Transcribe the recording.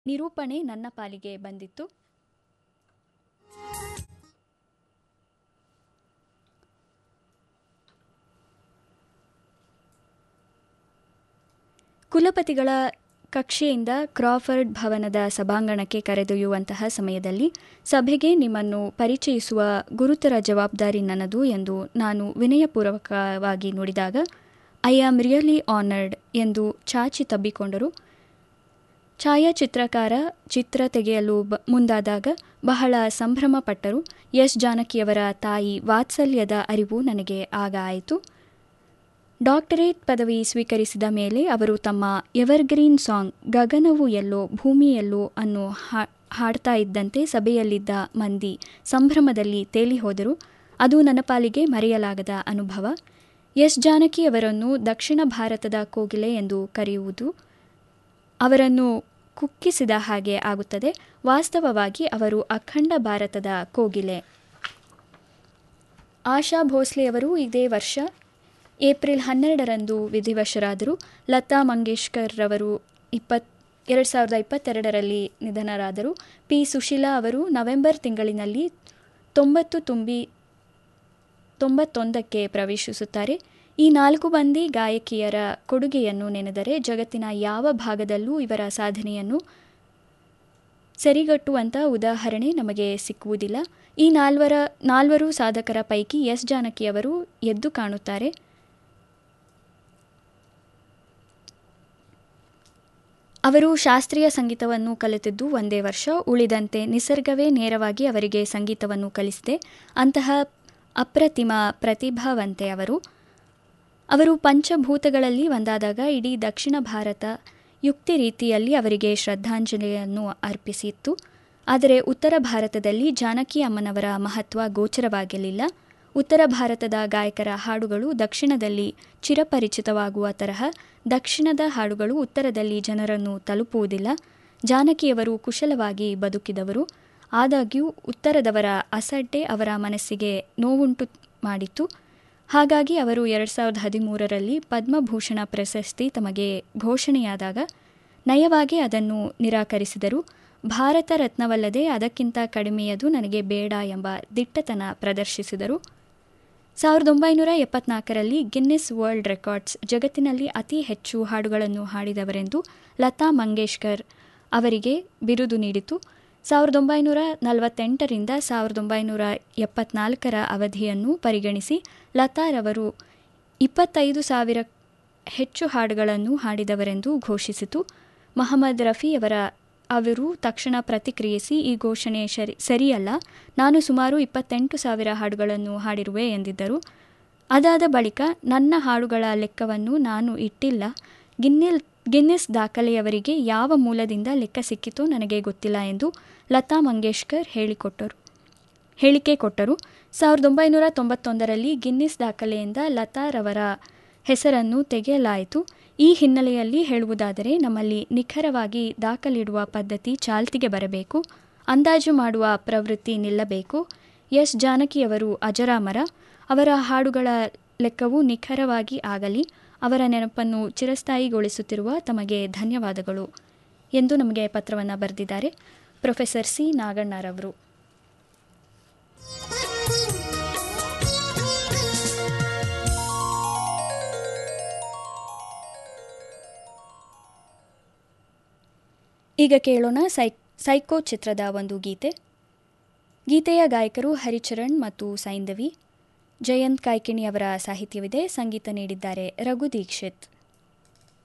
ನಿರೂಪಣೆ ನನ್ನ ಪಾಲಿಗೆ ಬಂದಿತ್ತು ಕುಲಪತಿಗಳ ಕಕ್ಷೆಯಿಂದ ಕ್ರಾಫರ್ಡ್ ಭವನದ ಸಭಾಂಗಣಕ್ಕೆ ಕರೆದೊಯ್ಯುವಂತಹ ಸಮಯದಲ್ಲಿ ಸಭೆಗೆ ನಿಮ್ಮನ್ನು ಪರಿಚಯಿಸುವ ಗುರುತರ ಜವಾಬ್ದಾರಿ ನನ್ನದು ಎಂದು ನಾನು ವಿನಯಪೂರ್ವಕವಾಗಿ ನುಡಿದಾಗ ಐ ಆಮ್ ರಿಯಲಿ ಆನರ್ಡ್ ಎಂದು ಚಾಚಿ ತಬ್ಬಿಕೊಂಡರು ಛಾಯಾಚಿತ್ರಕಾರ ಚಿತ್ರ ತೆಗೆಯಲು ಬ ಮುಂದಾದಾಗ ಬಹಳ ಸಂಭ್ರಮಪಟ್ಟರು ಎಸ್ ಜಾನಕಿಯವರ ತಾಯಿ ವಾತ್ಸಲ್ಯದ ಅರಿವು ನನಗೆ ಆಗ ಆಯಿತು ಡಾಕ್ಟರೇಟ್ ಪದವಿ ಸ್ವೀಕರಿಸಿದ ಮೇಲೆ ಅವರು ತಮ್ಮ ಎವರ್ಗ್ರೀನ್ ಸಾಂಗ್ ಗಗನವು ಎಲ್ಲೋ ಭೂಮಿ ಎಲ್ಲೋ ಅನ್ನು ಹಾಡ್ತಾ ಇದ್ದಂತೆ ಸಭೆಯಲ್ಲಿದ್ದ ಮಂದಿ ಸಂಭ್ರಮದಲ್ಲಿ ತೇಲಿ ಹೋದರು ಅದು ನನ್ನ ಪಾಲಿಗೆ ಮರೆಯಲಾಗದ ಅನುಭವ ಎಸ್ ಜಾನಕಿಯವರನ್ನು ದಕ್ಷಿಣ ಭಾರತದ ಕೋಗಿಲೆ ಎಂದು ಕರೆಯುವುದು ಅವರನ್ನು ಕುಕ್ಕಿಸಿದ ಹಾಗೆ ಆಗುತ್ತದೆ ವಾಸ್ತವವಾಗಿ ಅವರು ಅಖಂಡ ಭಾರತದ ಕೋಗಿಲೆ ಆಶಾ ಭೋಸ್ಲೆಯವರು ಇದೇ ವರ್ಷ ಏಪ್ರಿಲ್ ಹನ್ನೆರಡರಂದು ವಿಧಿವಶರಾದರು ಲತಾ ಮಂಗೇಶ್ಕರ್ ರವರು ಇಪ್ಪತ್ ಎರಡು ಸಾವಿರದ ಇಪ್ಪತ್ತೆರಡರಲ್ಲಿ ನಿಧನರಾದರು ಪಿ ಸುಶೀಲಾ ಅವರು ನವೆಂಬರ್ ತಿಂಗಳಿನಲ್ಲಿ ತೊಂಬತ್ತು ತುಂಬಿ ತೊಂಬತ್ತೊಂದಕ್ಕೆ ಪ್ರವೇಶಿಸುತ್ತಾರೆ ಈ ನಾಲ್ಕು ಮಂದಿ ಗಾಯಕಿಯರ ಕೊಡುಗೆಯನ್ನು ನೆನೆದರೆ ಜಗತ್ತಿನ ಯಾವ ಭಾಗದಲ್ಲೂ ಇವರ ಸಾಧನೆಯನ್ನು ಸರಿಗಟ್ಟುವಂಥ ಉದಾಹರಣೆ ನಮಗೆ ಸಿಕ್ಕುವುದಿಲ್ಲ ಈ ನಾಲ್ವರ ನಾಲ್ವರು ಸಾಧಕರ ಪೈಕಿ ಎಸ್ ಜಾನಕಿಯವರು ಎದ್ದು ಕಾಣುತ್ತಾರೆ ಅವರು ಶಾಸ್ತ್ರೀಯ ಸಂಗೀತವನ್ನು ಕಲಿತಿದ್ದು ಒಂದೇ ವರ್ಷ ಉಳಿದಂತೆ ನಿಸರ್ಗವೇ ನೇರವಾಗಿ ಅವರಿಗೆ ಸಂಗೀತವನ್ನು ಕಲಿಸಿದೆ ಅಂತಹ ಅಪ್ರತಿಮ ಪ್ರತಿಭಾವಂತೆ ಅವರು ಅವರು ಪಂಚಭೂತಗಳಲ್ಲಿ ಒಂದಾದಾಗ ಇಡೀ ದಕ್ಷಿಣ ಭಾರತ ಯುಕ್ತಿ ರೀತಿಯಲ್ಲಿ ಅವರಿಗೆ ಶ್ರದ್ಧಾಂಜಲಿಯನ್ನು ಅರ್ಪಿಸಿತ್ತು ಆದರೆ ಉತ್ತರ ಭಾರತದಲ್ಲಿ ಜಾನಕಿ ಅಮ್ಮನವರ ಮಹತ್ವ ಗೋಚರವಾಗಿರಲಿಲ್ಲ ಉತ್ತರ ಭಾರತದ ಗಾಯಕರ ಹಾಡುಗಳು ದಕ್ಷಿಣದಲ್ಲಿ ಚಿರಪರಿಚಿತವಾಗುವ ತರಹ ದಕ್ಷಿಣದ ಹಾಡುಗಳು ಉತ್ತರದಲ್ಲಿ ಜನರನ್ನು ತಲುಪುವುದಿಲ್ಲ ಜಾನಕಿಯವರು ಕುಶಲವಾಗಿ ಬದುಕಿದವರು ಆದಾಗ್ಯೂ ಉತ್ತರದವರ ಅಸಡ್ಡೆ ಅವರ ಮನಸ್ಸಿಗೆ ನೋವುಂಟು ಮಾಡಿತ್ತು ಹಾಗಾಗಿ ಅವರು ಎರಡು ಸಾವಿರದ ಹದಿಮೂರರಲ್ಲಿ ಪದ್ಮಭೂಷಣ ಪ್ರಶಸ್ತಿ ತಮಗೆ ಘೋಷಣೆಯಾದಾಗ ನಯವಾಗಿ ಅದನ್ನು ನಿರಾಕರಿಸಿದರು ಭಾರತ ರತ್ನವಲ್ಲದೆ ಅದಕ್ಕಿಂತ ಕಡಿಮೆಯದು ನನಗೆ ಬೇಡ ಎಂಬ ದಿಟ್ಟತನ ಪ್ರದರ್ಶಿಸಿದರು ಸಾವಿರದ ಒಂಬೈನೂರ ಎಪ್ಪತ್ನಾಲ್ಕರಲ್ಲಿ ಗಿನ್ನೆಸ್ ವರ್ಲ್ಡ್ ರೆಕಾರ್ಡ್ಸ್ ಜಗತ್ತಿನಲ್ಲಿ ಅತಿ ಹೆಚ್ಚು ಹಾಡುಗಳನ್ನು ಹಾಡಿದವರೆಂದು ಲತಾ ಮಂಗೇಶ್ಕರ್ ಅವರಿಗೆ ಬಿರುದು ನೀಡಿತು ಸಾವಿರದ ಒಂಬೈನೂರ ನಲವತ್ತೆಂಟರಿಂದ ಸಾವಿರದ ಒಂಬೈನೂರ ಎಪ್ಪತ್ನಾಲ್ಕರ ಅವಧಿಯನ್ನು ಪರಿಗಣಿಸಿ ಲತಾರವರು ಇಪ್ಪತ್ತೈದು ಸಾವಿರ ಹೆಚ್ಚು ಹಾಡುಗಳನ್ನು ಹಾಡಿದವರೆಂದು ಘೋಷಿಸಿತು ಮಹಮ್ಮದ್ ರಫಿಯವರ ಅವರು ತಕ್ಷಣ ಪ್ರತಿಕ್ರಿಯಿಸಿ ಈ ಘೋಷಣೆ ಸರಿ ಸರಿಯಲ್ಲ ನಾನು ಸುಮಾರು ಇಪ್ಪತ್ತೆಂಟು ಸಾವಿರ ಹಾಡುಗಳನ್ನು ಹಾಡಿರುವೆ ಎಂದಿದ್ದರು ಅದಾದ ಬಳಿಕ ನನ್ನ ಹಾಡುಗಳ ಲೆಕ್ಕವನ್ನು ನಾನು ಇಟ್ಟಿಲ್ಲ ಗಿನ್ನಿಲ್ ಗಿನ್ನೆಸ್ ದಾಖಲೆಯವರಿಗೆ ಯಾವ ಮೂಲದಿಂದ ಲೆಕ್ಕ ಸಿಕ್ಕಿತೋ ನನಗೆ ಗೊತ್ತಿಲ್ಲ ಎಂದು ಲತಾ ಮಂಗೇಶ್ಕರ್ ಹೇಳಿಕೊಟ್ಟರು ಹೇಳಿಕೆ ಕೊಟ್ಟರು ಸಾವಿರದ ಒಂಬೈನೂರ ತೊಂಬತ್ತೊಂದರಲ್ಲಿ ಗಿನ್ನಿಸ್ ದಾಖಲೆಯಿಂದ ಲತಾರವರ ಹೆಸರನ್ನು ತೆಗೆಯಲಾಯಿತು ಈ ಹಿನ್ನೆಲೆಯಲ್ಲಿ ಹೇಳುವುದಾದರೆ ನಮ್ಮಲ್ಲಿ ನಿಖರವಾಗಿ ದಾಖಲಿಡುವ ಪದ್ಧತಿ ಚಾಲ್ತಿಗೆ ಬರಬೇಕು ಅಂದಾಜು ಮಾಡುವ ಪ್ರವೃತ್ತಿ ನಿಲ್ಲಬೇಕು ಎಸ್ ಜಾನಕಿಯವರು ಅಜರಾಮರ ಅವರ ಹಾಡುಗಳ ಲೆಕ್ಕವು ನಿಖರವಾಗಿ ಆಗಲಿ ಅವರ ನೆನಪನ್ನು ಚಿರಸ್ಥಾಯಿಗೊಳಿಸುತ್ತಿರುವ ತಮಗೆ ಧನ್ಯವಾದಗಳು ಎಂದು ನಮಗೆ ಪತ್ರವನ್ನು ಬರೆದಿದ್ದಾರೆ ಪ್ರೊಫೆಸರ್ ಸಿ ನಾಗಣ್ಣರವರು ಈಗ ಕೇಳೋಣ ಸೈ ಸೈಕೋ ಚಿತ್ರದ ಒಂದು ಗೀತೆ ಗೀತೆಯ ಗಾಯಕರು ಹರಿಚರಣ್ ಮತ್ತು ಸೈಂದವಿ ಜಯಂತ್ ಕಾಯ್ಕಿಣಿ ಅವರ ಸಾಹಿತ್ಯವಿದೆ ಸಂಗೀತ ನೀಡಿದ್ದಾರೆ ರಘು ದೀಕ್ಷಿತ್